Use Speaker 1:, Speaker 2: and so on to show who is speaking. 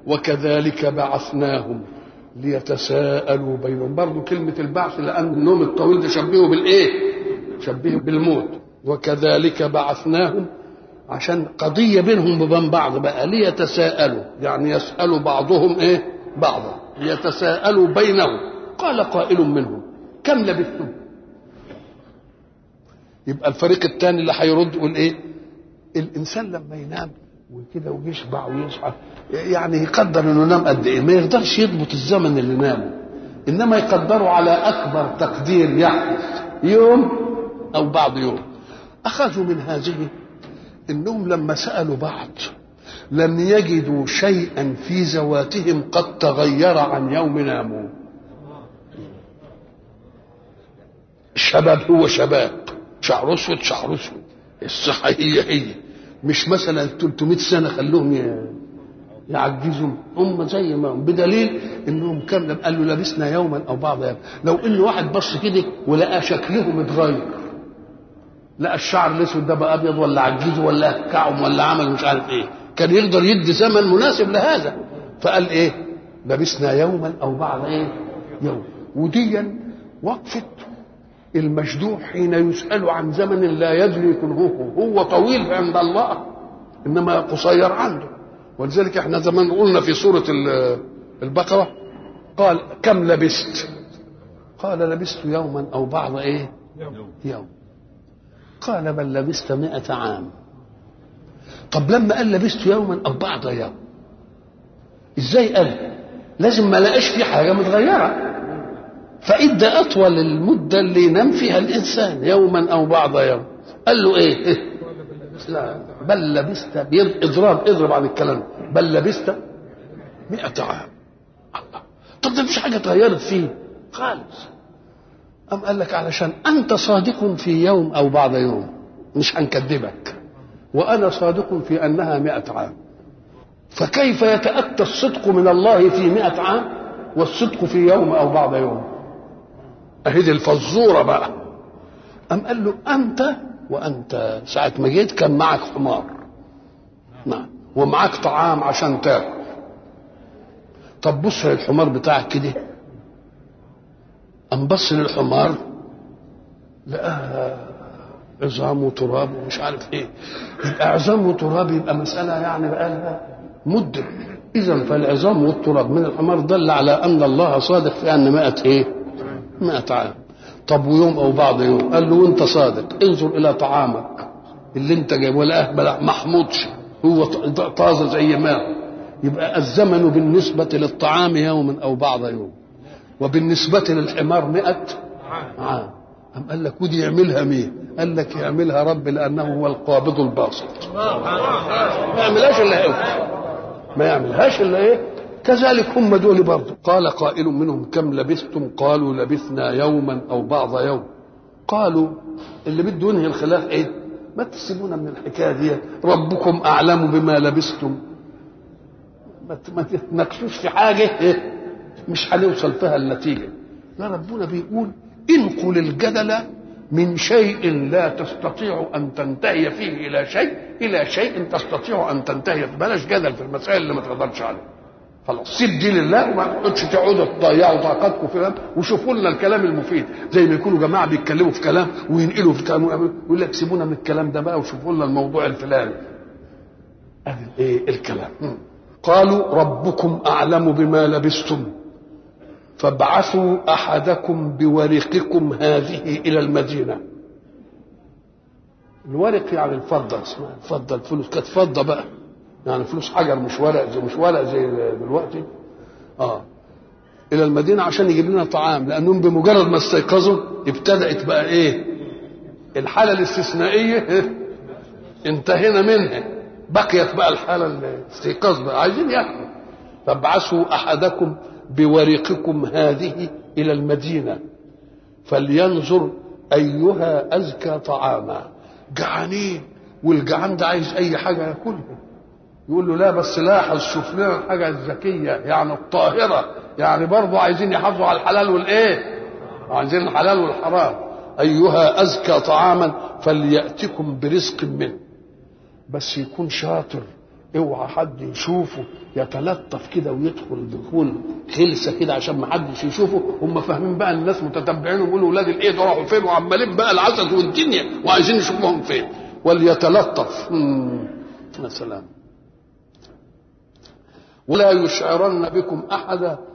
Speaker 1: وكذلك بعثناهم ليتساءلوا بينهم برضو كلمة البعث لأن النوم الطويل ده شبهه بالإيه شبهه بالموت وكذلك بعثناهم عشان قضية بينهم وبين بعض بقى ليتساءلوا يعني يسألوا بعضهم إيه بعضا ليتساءلوا بينهم قال قائل منهم كم لبثتم يبقى الفريق الثاني اللي هيرد يقول ايه الانسان لما ينام وكده ويشبع ويصحى يعني يقدر انه نام قد ايه ما يقدرش يضبط الزمن اللي نامه انما يقدره على اكبر تقدير يحدث يوم او بعض يوم اخذوا من هذه انهم لما سالوا بعض لم يجدوا شيئا في ذواتهم قد تغير عن يوم ناموا الشباب هو شباب شعر اسود شعر اسود الصحه هي هي مش مثلا 300 سنه خلوهم يعجزوا هم زي ما هم بدليل انهم كم قال له لبسنا يوما او بعض يوم لو ان واحد بص كده ولقى شكلهم اتغير لقى الشعر الاسود ده بقى ابيض ولا عجزه ولا كعم ولا عمل مش عارف ايه كان يقدر يدي زمن مناسب لهذا فقال ايه لبسنا يوما او بعض ايه يوم وديا وقفه المجدوع حين يسأل عن زمن لا يدري كنهه هو طويل عند الله إنما قصير عنده ولذلك احنا زمان قلنا في سورة البقرة قال كم لبست قال لبست يوما أو بعض إيه يوم قال بل لبست مئة عام طب لما قال لبست يوما أو بعض يوم ازاي قال لازم ما لقاش في حاجة متغيرة فإدى أطول المدة اللي ينام فيها الإنسان يوما أو بعض يوم قال له إيه لا بل لبست إضراب اضرب عن الكلام بل لبست مئة عام الله طب ده مفيش حاجة اتغيرت فيه خالص أم قال لك علشان أنت صادق في يوم أو بعض يوم مش هنكذبك وأنا صادق في أنها مئة عام فكيف يتأتى الصدق من الله في مئة عام والصدق في يوم أو بعض يوم اهي دي الفزوره بقى أم قال له أنت وأنت ساعة ما جيت كان معك حمار نعم ومعك طعام عشان تاكل طب بص للحمار بتاعك كده أم بص للحمار لقاها عظام وتراب ومش عارف ايه يبقى عظام وتراب يبقى مسألة يعني بقى لها مدة إذا فالعظام والتراب من الحمار دل على أن الله صادق في أن مائة إيه؟ مائة عام طب ويوم أو بعض يوم قال له وأنت صادق انظر إلى طعامك اللي أنت جايبه ولا أهبل محمودش هو طازة زي ما هو يبقى الزمن بالنسبة للطعام يوم أو بعض يوم وبالنسبة للحمار مئة عام أم قال لك ودي يعملها مين؟ قال لك يعملها رب لأنه هو القابض الباسط ما يعملهاش إلا هو ما يعملهاش إلا إيه؟ كذلك هم دول برضه قال قائل منهم كم لبثتم قالوا لبثنا يوما أو بعض يوم قالوا اللي بده ينهي الخلاف إيه؟ ما تسيبونا من الحكاية دي ربكم أعلم بما لبثتم ما تتناقشوش في حاجة إيه؟ مش هنوصل فيها النتيجة لا ربنا بيقول انقل الجدل من شيء لا تستطيع ان تنتهي فيه الى شيء الى شيء تستطيع ان تنتهي بلاش جدل في المسائل اللي ما تقدرش عليها خلاص سيب دي لله وما تقعدش تقعدوا تضيعوا طاقتكم في كلام وشوفوا لنا الكلام المفيد زي ما يكونوا جماعه بيتكلموا في كلام وينقلوا في كلام ويقول لك سيبونا من الكلام ده بقى وشوفوا لنا الموضوع الفلاني ادي ايه الكلام قالوا ربكم اعلم بما لبستم فابعثوا احدكم بورقكم هذه الى المدينه الورق يعني الفضه اسمها الفضه الفلوس كانت فضه بقى يعني فلوس حجر مش ورق زي مش ورق زي دلوقتي اه الى المدينه عشان يجيب لنا طعام لانهم بمجرد ما استيقظوا ابتدات بقى ايه الحاله الاستثنائيه انتهينا منها بقيت بقى الحاله الاستيقاظ بقى عايزين ياكلوا فابعثوا احدكم بورقكم هذه الى المدينه فلينظر ايها ازكى طعاما جعانين والجعان ده عايز اي حاجه ياكلها يقول له لا بس لاحظ شوف لنا الحاجه الذكيه يعني الطاهره يعني برضه عايزين يحافظوا على الحلال والايه عايزين الحلال والحرام ايها ازكى طعاما فلياتكم برزق منه بس يكون شاطر اوعى حد يشوفه يتلطف كده ويدخل دخول خلسه كده عشان ما حدش يشوفه هم فاهمين بقى الناس متتبعين ويقولوا ولاد الايه دول راحوا فين وعمالين بقى العسل والدنيا وعايزين يشوفوهم فين وليتلطف يا سلام ولا يشعرن بكم احدا